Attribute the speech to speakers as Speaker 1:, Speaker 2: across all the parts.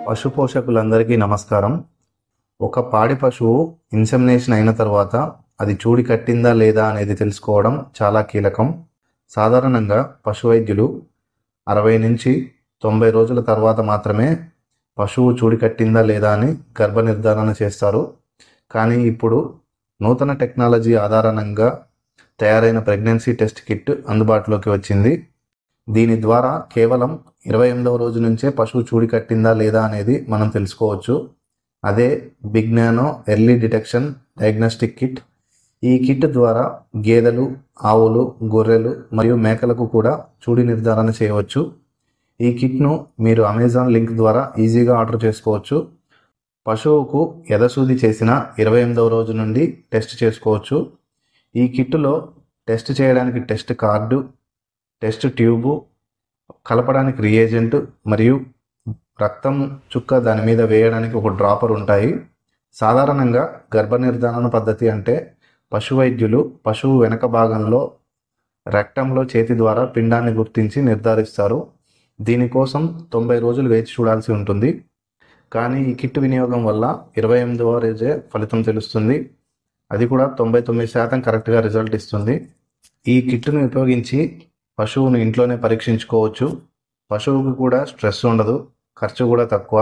Speaker 1: పశు పోషకులందరికీ నమస్కారం ఒక పాడి పశువు ఇన్సెమినేషన్ అయిన తర్వాత అది చూడి కట్టిందా లేదా అనేది తెలుసుకోవడం చాలా కీలకం సాధారణంగా పశు వైద్యులు అరవై నుంచి తొంభై రోజుల తర్వాత మాత్రమే పశువు చూడి కట్టిందా లేదా అని గర్భ నిర్ధారణ చేస్తారు కానీ ఇప్పుడు నూతన టెక్నాలజీ ఆధారంగా తయారైన ప్రెగ్నెన్సీ టెస్ట్ కిట్ అందుబాటులోకి వచ్చింది దీని ద్వారా కేవలం ఇరవై ఎనిమిదవ రోజు నుంచే పశువు చూడి కట్టిందా లేదా అనేది మనం తెలుసుకోవచ్చు అదే big nano early detection diagnostic kit ఈ కిట్ ద్వారా గేదెలు ఆవులు గొర్రెలు మరియు మేకలకు కూడా చూడి నిర్ధారణ చేయవచ్చు ఈ కిట్ను మీరు అమెజాన్ లింక్ ద్వారా ఈజీగా ఆర్డర్ చేసుకోవచ్చు పశువుకు ఎదసూది చేసిన ఇరవై ఎనిమిదవ రోజు నుండి టెస్ట్ చేసుకోవచ్చు ఈ కిట్టులో టెస్ట్ చేయడానికి టెస్ట్ కార్డు టెస్ట్ ట్యూబు కలపడానికి రియేజెంట్ మరియు రక్తం చుక్క దాని మీద వేయడానికి ఒక డ్రాపర్ ఉంటాయి సాధారణంగా గర్భ నిర్ధారణ పద్ధతి అంటే పశు వైద్యులు పశువు వెనక భాగంలో రక్తంలో చేతి ద్వారా పిండాన్ని గుర్తించి నిర్ధారిస్తారు దీనికోసం తొంభై రోజులు వేచి చూడాల్సి ఉంటుంది కానీ ఈ కిట్ వినియోగం వల్ల ఇరవై ఎనిమిదవ రోజే ఫలితం తెలుస్తుంది అది కూడా తొంభై తొమ్మిది శాతం కరెక్ట్గా రిజల్ట్ ఇస్తుంది ఈ కిట్ను ఉపయోగించి పశువును ఇంట్లోనే పరీక్షించుకోవచ్చు పశువుకు కూడా స్ట్రెస్ ఉండదు ఖర్చు కూడా తక్కువ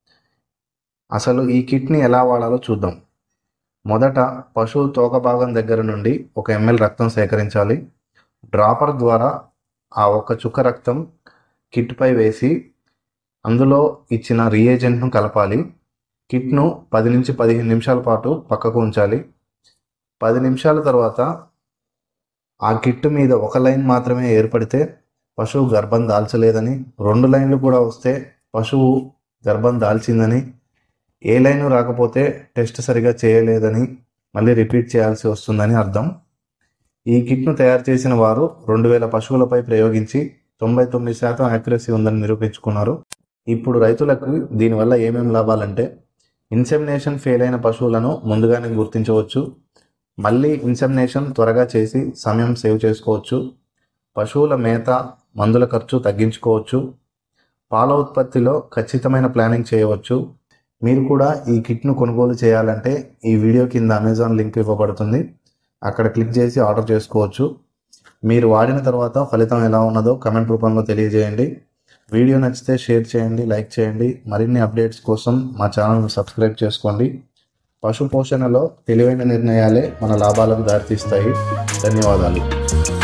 Speaker 1: అసలు ఈ కిట్ని ఎలా వాడాలో చూద్దాం మొదట పశువు తోక భాగం దగ్గర నుండి ఒక ఎంఎల్ రక్తం సేకరించాలి డ్రాపర్ ద్వారా ఆ ఒక్క చుక్క రక్తం కిట్పై వేసి అందులో ఇచ్చిన రియేజెంట్ను కలపాలి కిట్ను పది నుంచి పదిహేను నిమిషాల పాటు పక్కకు ఉంచాలి పది నిమిషాల తర్వాత ఆ కిట్ మీద ఒక లైన్ మాత్రమే ఏర్పడితే పశువు గర్భం దాల్చలేదని రెండు లైన్లు కూడా వస్తే పశువు గర్భం దాల్చిందని ఏ లైన్ రాకపోతే టెస్ట్ సరిగా చేయలేదని మళ్ళీ రిపీట్ చేయాల్సి వస్తుందని అర్థం ఈ కిట్ను తయారు చేసిన వారు రెండు వేల పశువులపై ప్రయోగించి తొంభై తొమ్మిది శాతం యాక్యురసీ ఉందని నిరూపించుకున్నారు ఇప్పుడు రైతులకు దీనివల్ల ఏమేమి లాభాలంటే ఇన్సెమినేషన్ ఫెయిల్ అయిన పశువులను ముందుగానే గుర్తించవచ్చు మళ్ళీ ఇన్సెమినేషన్ త్వరగా చేసి సమయం సేవ్ చేసుకోవచ్చు పశువుల మేత మందుల ఖర్చు తగ్గించుకోవచ్చు పాల ఉత్పత్తిలో ఖచ్చితమైన ప్లానింగ్ చేయవచ్చు మీరు కూడా ఈ కిట్ను కొనుగోలు చేయాలంటే ఈ వీడియో కింద అమెజాన్ లింక్ ఇవ్వబడుతుంది అక్కడ క్లిక్ చేసి ఆర్డర్ చేసుకోవచ్చు మీరు వాడిన తర్వాత ఫలితం ఎలా ఉన్నదో కమెంట్ రూపంలో తెలియజేయండి వీడియో నచ్చితే షేర్ చేయండి లైక్ చేయండి మరిన్ని అప్డేట్స్ కోసం మా ఛానల్ను సబ్స్క్రైబ్ చేసుకోండి పశు పోషణలో తెలివైన నిర్ణయాలే మన లాభాలకు దారితీస్తాయి ధన్యవాదాలు